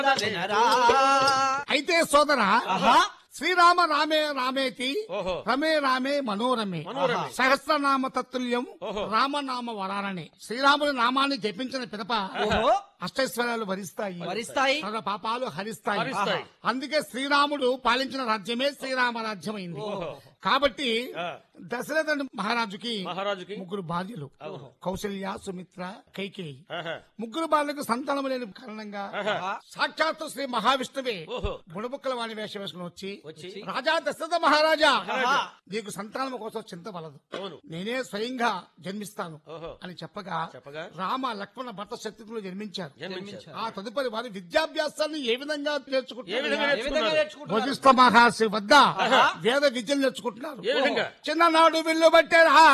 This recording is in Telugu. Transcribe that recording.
వినరా అయితే సోదర ఆహా. శ్రీరామ రామే రామేతి ఓహో. రమే రామే మనోరమే మనోరమే. సహస్రనామ తత్తుల్యం ఓహో. రామనామ వరాలని శ్రీరాముని నామాన్ని జపించిన పిదప ఓహో అష్టైశ్వర్యాలు వరిస్తాయి వరిస్తాయి. సర్వ పాపాలు హరిస్తాయి హరిస్తాయి. అందుకే శ్రీరాముడు పాలించిన రాజ్యమే శ్రీరామ రాజ్యమైంది కాబట్టి ఆ. దశరథ మహారాజుకి మహారాజుకి ముగ్గురు భార్యలు కౌశల్య సుమిత్ర కైకేయి ఆహా. ముగ్గురు బాలకు సంతానం లేని కారణంగా ఆహా. సాక్షాత్తు శ్రీ మహావిష్ణువే ఓహో. బుడబుక్కల వాణి వేషం వేసుకుని వచ్చి వచ్చి రాజా దశరథ మహారాజా మహారాజా. నీకు సంతానం కోసం చింతవలదు అవును నేనే స్వయంగా జన్మిస్తాను ఓహో. అని చెప్పగా చెప్పగా? రామ లక్ష్మణ భర్త శక్తిలో జన్మించారు జన్మించారు ఆ తదుపరి వారి విద్యాభ్యాసాన్ని ఏ విధంగా ఏ విధంగా నేర్చుకుంటారు ఏ విధంగా నేర్చుకున్నారు నేర్చుకుంటున్నారు వశిష్ఠ మహర్షి వద్ద వేద విద్యలు నేర్చుకుంటున్నారు ఏ విధంగా? చిన్ననాడు విల్లు బట్టేరా